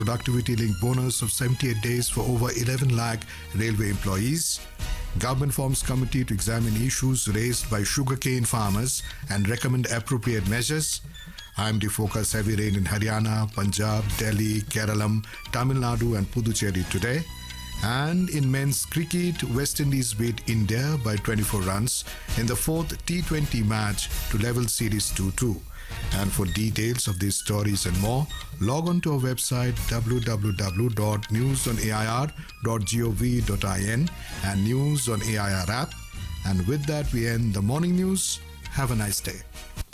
productivity linked bonus of 78 days for over 11 lakh railway employees. Government forms committee to examine issues raised by sugarcane farmers and recommend appropriate measures. IMD focus heavy rain in Haryana, Punjab, Delhi, Keralam, Tamil Nadu, and Puducherry today. And in men's cricket, West Indies beat India by 24 runs in the fourth T20 match to level series 2 2. And for details of these stories and more, log on to our website www.newsonair.gov.in and News on AIR app. And with that, we end the morning news. Have a nice day.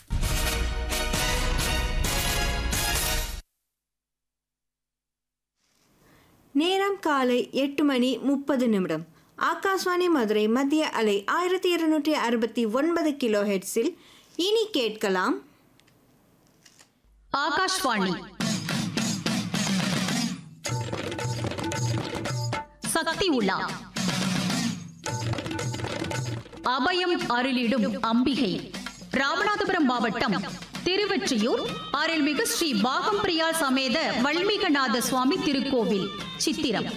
நேரம் காலை எட்டு மணி முப்பது நிமிடம் ஆகாஷ்வாணி மதுரை மத்திய அலை ஆயிரத்தி இருநூற்றி அறுபத்தி ஒன்பது கிலோ ஹெட்ஸில் இனி கேட்கலாம் ஆகாஷ்வாணி சக்தி உலா அபயம் அருளிடும் அம்பிகை ராமநாதபுரம் மாவட்டம் திருவெற்றியூர் அருள்மிகு ஸ்ரீ பாகம்பிரியா சமேத வல்மீகநாத சுவாமி திருக்கோவில் சித்திரம்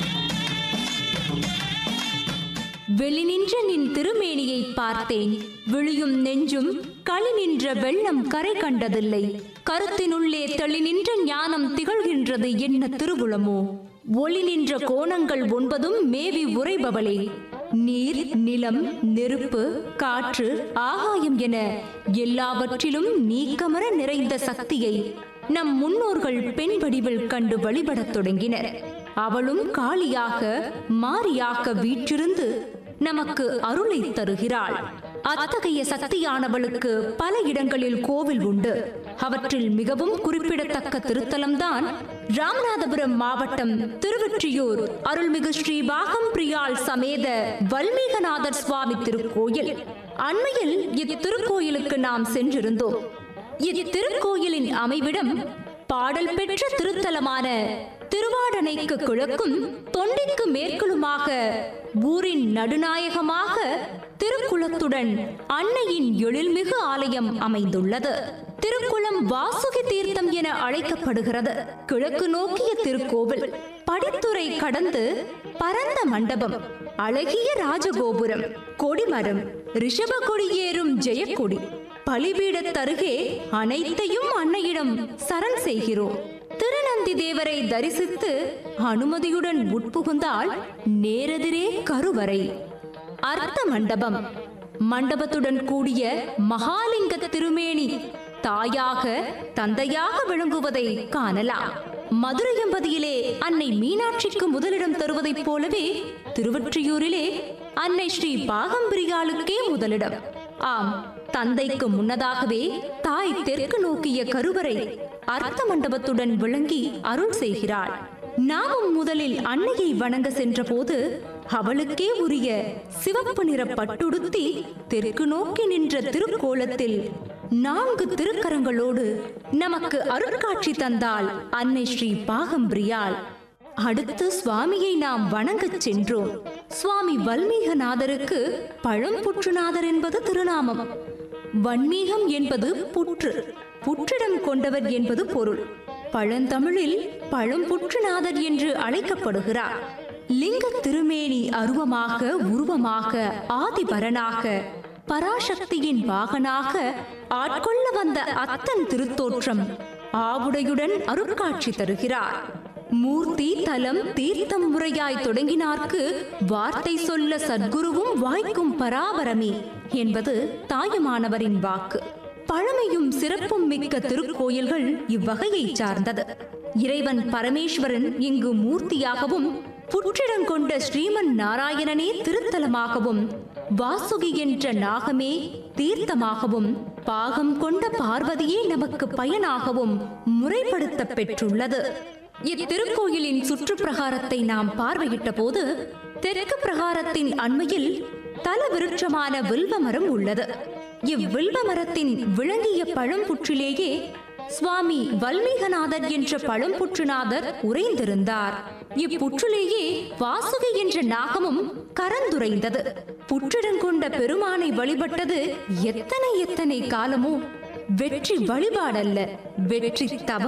வெளிநின்ற நின் திருமேனியை பார்த்தேன் விழியும் நெஞ்சும் களி நின்ற வெள்ளம் கரை கண்டதில்லை கருத்தினுள்ளே தெளி நின்ற ஞானம் திகழ்கின்றது என்ன திருவுளமோ ஒளி நின்ற கோணங்கள் ஒன்பதும் மேவி உறைபவளே நீர் நிலம் நெருப்பு காற்று ஆகாயம் என எல்லாவற்றிலும் நீக்கமர நிறைந்த சக்தியை நம் முன்னோர்கள் பெண் வடிவில் கண்டு வழிபடத் தொடங்கினர் அவளும் காளியாக மாரியாக வீற்றிருந்து நமக்கு அருளை தருகிறாள் அத்தகைய சக்தியானவளுக்கு பல இடங்களில் கோவில் உண்டு அவற்றில் மிகவும் குறிப்பிடத்தக்க திருத்தலம்தான் ராமநாதபுரம் மாவட்டம் திருவொற்றியூர் அருள்மிகு ஸ்ரீ பாகம் பிரியாள் சமேத வல்மீகநாதர் சுவாமி திருக்கோயில் அண்மையில் இத்திருக்கோயிலுக்கு நாம் சென்றிருந்தோம் இத்திருக்கோயிலின் அமைவிடம் பாடல் பெற்ற திருத்தலமான திருவாடனைக்கு கிழக்கும் தொண்டிக்கு மேற்குளுமாக ஊரின் நடுநாயகமாக திருக்குளத்துடன் அன்னையின் எழில்மிகு ஆலயம் அமைந்துள்ளது திருக்குளம் வாசுகி தீர்த்தம் என அழைக்கப்படுகிறது கிழக்கு நோக்கிய திருக்கோவில் படித்துறை கடந்து பரந்த மண்டபம் அழகிய ராஜகோபுரம் கொடிமரம் ரிஷப கொடியேறும் ஜெயக்கொடி பலிபீடத்தருகே அனைத்தையும் அன்னையிடம் சரண் செய்கிறோம் திருநந்தி தேவரை தரிசித்து அனுமதியுடன் உட்புகுந்தால் நேரெதிரே கருவறை அர்த்த மண்டபம் மண்டபத்துடன் கூடிய மகாலிங்க திருமேனி தாயாக தந்தையாக விளங்குவதை காணலாம் மதுரை எம்பதியிலே அன்னை மீனாட்சிக்கு முதலிடம் தருவதைப் போலவே திருவொற்றியூரிலே அன்னை ஸ்ரீ பாகம்பிரியாளுக்கே முதலிடம் ஆம் தந்தைக்கு முன்னதாகவே தாய் தெற்கு நோக்கிய கருவறை அர்த்த மண்டபத்துடன் விளங்கி அருள் செய்கிறாள் நாமும் முதலில் அன்னையை வணங்க சென்றபோது அவளுக்கே உரிய சிவப்பு நிற பட்டுடுத்தி தெற்கு நோக்கி நின்ற திருக்கோலத்தில் நான்கு திருக்கரங்களோடு நமக்கு அருட்காட்சி தந்தாள் அன்னை ஸ்ரீ பாகம்பிரியாள் அடுத்து சுவாமியை நாம் வணங்கச் சென்றோம் சுவாமி வல்மீகநாதருக்கு பழம்புற்றுநாதர் என்பது திருநாமம் வன்மீகம் என்பது புற்று புற்றிடம் கொண்டவர் என்பது பொருள் பழந்தமிழில் பழம்புற்றுநாதர் என்று அழைக்கப்படுகிறார் லிங்க திருமேனி அருவமாக உருவமாக ஆதிபரனாக பராசக்தியின் வாகனாக ஆட்கொள்ள வந்த அத்தன் திருத்தோற்றம் ஆவுடையுடன் அருட்காட்சி தருகிறார் மூர்த்தி தலம் தீர்த்தம் முறையாய் தொடங்கினார்க்கு வார்த்தை சொல்ல சத்குருவும் வாய்க்கும் பராபரமே என்பது தாயுமானவரின் வாக்கு பழமையும் சிறப்பும் மிக்க திருக்கோயில்கள் இவ்வகையைச் சார்ந்தது இறைவன் பரமேஸ்வரன் இங்கு மூர்த்தியாகவும் புற்றிடம் கொண்ட ஸ்ரீமன் நாராயணனே திருத்தலமாகவும் வாசுகி என்ற நாகமே தீர்த்தமாகவும் பாகம் கொண்ட பார்வதியே நமக்கு பயனாகவும் முறைப்படுத்த பெற்றுள்ளது இத்திருக்கோயிலின் சுற்று பிரகாரத்தை நாம் பார்வையிட்ட போது தெற்கு பிரகாரத்தின் அண்மையில் தல விருட்சமான வில்வ மரம் உள்ளது இவ்வில்வ மரத்தின் விளங்கிய பழம்புற்றிலேயே சுவாமி வல்மீகநாதர் என்ற பழம்புற்றுநாதர் உறைந்திருந்தார் இப்புற்றிலேயே வாசுகி என்ற நாகமும் கரந்துரைந்தது புற்றிடங்கொண்ட பெருமானை வழிபட்டது எத்தனை எத்தனை காலமோ வெற்றி வழிபாடல்ல வெற்றி தவம்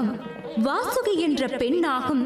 வாசுகி என்ற பெண்ணாகும்